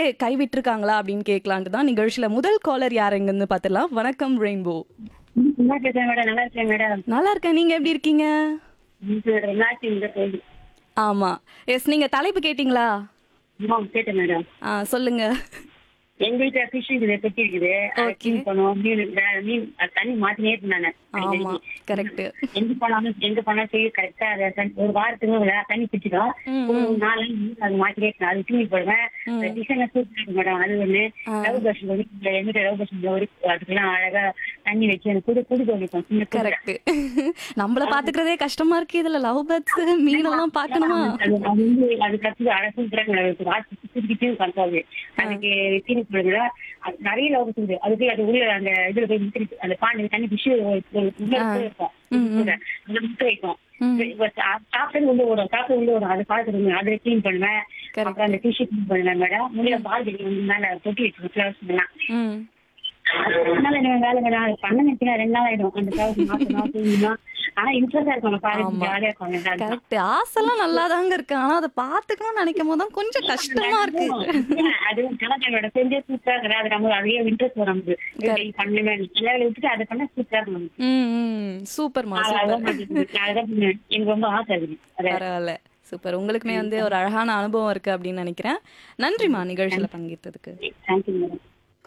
கைவிட்டிருக்காங்களா அப்படின்னு கேட்கலான்ட்டு தான் நிகழ்ச்சியில முதல் காலர் யாருங்கன்னு பார்த்துடலாம் வணக்கம் ரெயின்போ நல்லா இருக்கேன் மேடம் நல்லா இருக்கேன் மேடம் நல்லா இருக்கேன் நீங்க எப்படி இருக்கீங்க என்னாச்சு இந்த கேள்வி ஆமா எஸ் நீங்க தலைப்பு கேட்டிங்களா ஆமா கேட்டேன் மேடம் ஆ சொல்லுங்க எங்க வீட்டுல ஃபிஷ் இருக்குது பெட்டி இருக்குது அதை Okay. clean பண்ணுவோம் மீன் வே- மீன் அது தண்ணி மாத்தினே இருந்தானே ஆமா கரெக்ட் எங்க போனாலும் எங்க போனாலும் சரி கரெக்டா அதை தண்ணி- ஒரு வாரத்துக்கு ஒரு தண்ணி பிடிச்சிடும் ம், ஒரு நாலு நாள் மீன் அது மாத்தினே இருக்கணும் அது தூங்கி போடுவேன் டிசைன் சூப்பர் இருக்கு மேடம் அது ஒண்ணு லவ் பஸ் வந்து எங்க வீட்டு லவ் பஸ் ஒரு அதுக்கெல்லாம் அழகா தண்ணி வச்சு அந்த குடு குடு தோணிக்கும் சின்ன குடு கரெக்ட் நம்மள பாத்துக்கிறதே கஷ்டமா இருக்கு இதுல லவ் பேர்ட்ஸ் மீனெல்லாம் பார்க்கணுமா அது அது வந்து அது கத்து அழகும் பிறகு வாட்சி சுத்திக்கிட்டு கண்டாது அதுக்கு தீனி போடுங்க அது நிறைய லவ் இருக்குது அதுக்கு அது உள்ள அந்த இதுல போய் முத்திருக்கு அந்த பாண்டி தண்ணி பிஷு இருக்கும் அதுல முட்டை வைக்கும் சாப்பிட்டு உள்ள வரும் சாப்பிட்டு உள்ள வரும் அதை பார்த்துருங்க அதை கிளீன் பண்ணுவேன் Correct. அப்புறம் அந்த டிஷ்யூ கிளீன் பண்ணுவேன் மேடம் முள்ள பால் ஜெல்லி வந்து மேல தொட்டி வச்சிருக்கோம் ஃபிளவர்ஸ் எல்லாம் ம் அதனால என்ன வேலை மேடம் அது பண்ண நினைச்சா ரெண்டு நாள் ஆயிடும் அந்த ஃபிளவர்ஸ் மாசம் தூங்கணும் ஆனா இன்ட்ரெஸ்டா இருக்கும் பாருங்க ஆமா. ஜாலியா இருக்கும் அதுதான். கரெக்ட் ஆசைலாம் நல்லா தாங்க இருக்கு ஆனா அதை பாத்துக்கணும்னு நினைக்கும் போது தான் கொஞ்சம் கஷ்டமா இருக்கு அது கலாச்சாரோட செஞ்சே சூப்பரா இருக்குது அது நம்ம அதையே இன்ட்ரெஸ்ட் வரும் நமக்கு இது பண்ணுவேன் எல்லாரும் விட்டுட்டு அதை பண்ணா சூப்பரா இருக்கும் ம் ம் சூப்பர்மா நான் சூப்பர் அதான் பண்ணிட்டு- நான் அதான் பண்ணுவேன். எனக்கு ரொம்ப ஆசை இருக்குது அதை பரவாயில்ல சூப்பர் உங்களுக்குமே வந்து ஒரு அழகான அனுபவம் இருக்கு அப்படின்னு நினைக்கிறேன் நன்றிமா நிகழ்ச்சியில பங்கேற்றதுக்கு தேங்க்யூ மேடம்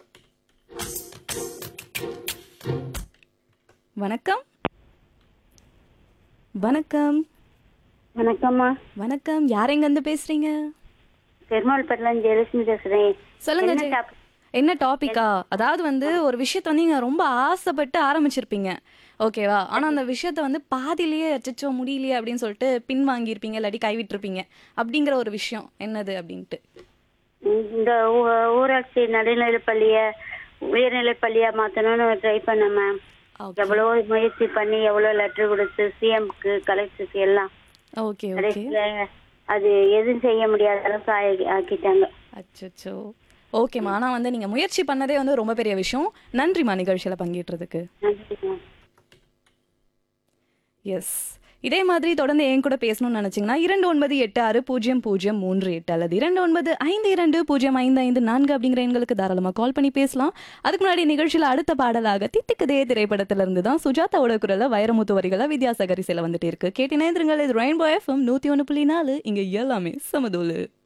வணக்கம் வணக்கம் வணக்கம்மா வணக்கம் யார் எங்க இருந்து பேசுறீங்க பெருமாள்பட்டில ஜெயலட்சுமி பேசுறேன் சொல்லுங்க என்ன ஜெய- topic? என்ன டாபிக்கா அதாவது வந்து ஒரு விஷயத்த வந்து நீங்க ரொம்ப ஆசைப்பட்டு ஆரம்பிச்சிருப்பீங்க ஓகேவா ஆனா அந்த விஷயத்த வந்து பாதியிலேயே அச்சச்சோ முடியலையே அப்படின்னு சொல்லிட்டு பின் வாங்கியிருப்பீங்க இல்லாட்டி கைவிட்டிருப்பீங்க அப்படிங்கிற ஒரு விஷயம் என்னது அப்படின்ட்டு இந்த ஊ- ஊராட்சி நடுநிலைப் பள்ளிய உயர்நிலைப் பள்ளியா மாத்தணும்னு ட்ரை பண்ணேன் மேம் ஓகே எவ்வளவோ முயற்சி பண்ணி எவ்வளவு லெட்டர் கொடுத்து சிஎம்க்கு கலெக்டருக்கு எல்லாம் ஓகே ஓகே கடைசியில அது எதுவும் செய்ய முடியாத அளவுக்கு ஆக்கி- ஆக்கிட்டாங்க அச்சச்சோ ஓகேம்மா ஆனா வந்து நீங்க முயற்சி பண்ணதே வந்து ரொம்ப பெரிய விஷயம் நன்றிம்மா நிகழ்ச்சியில பங்கேற்றதுக்கு நன்றி மேம் எஸ் இதே மாதிரி தொடர்ந்து என் கூட பேசணும்னு நினைச்சீங்கன்னா இரண்டு ஒன்பது எட்டு ஆறு பூஜ்ஜியம் பூஜ்ஜியம் மூன்று எட்டு அல்லது இரண்டு ஒன்பது ஐந்து இரண்டு பூஜ்ஜியம் ஐந்து ஐந்து நான்கு அப்படிங்கிற எண்களுக்கு தாராளமாக கால் பண்ணி பேசலாம் அதுக்கு முன்னாடி நிகழ்ச்சியில் அடுத்த பாடலாக தித்திக்குதே திரைப்படத்துல இருந்து தான் சுஜாதாவோட குரல்ல வைரமுத்து வரிகளை வித்யாசாகரி சில வந்துட்டு இருக்கு கேட்டினேந்திரங்கள் இது ரெயின்போ எஃப்எம் நூத்தி ஒன்று புள்ளி நாலு இங்க எல்லாமே சமதூலு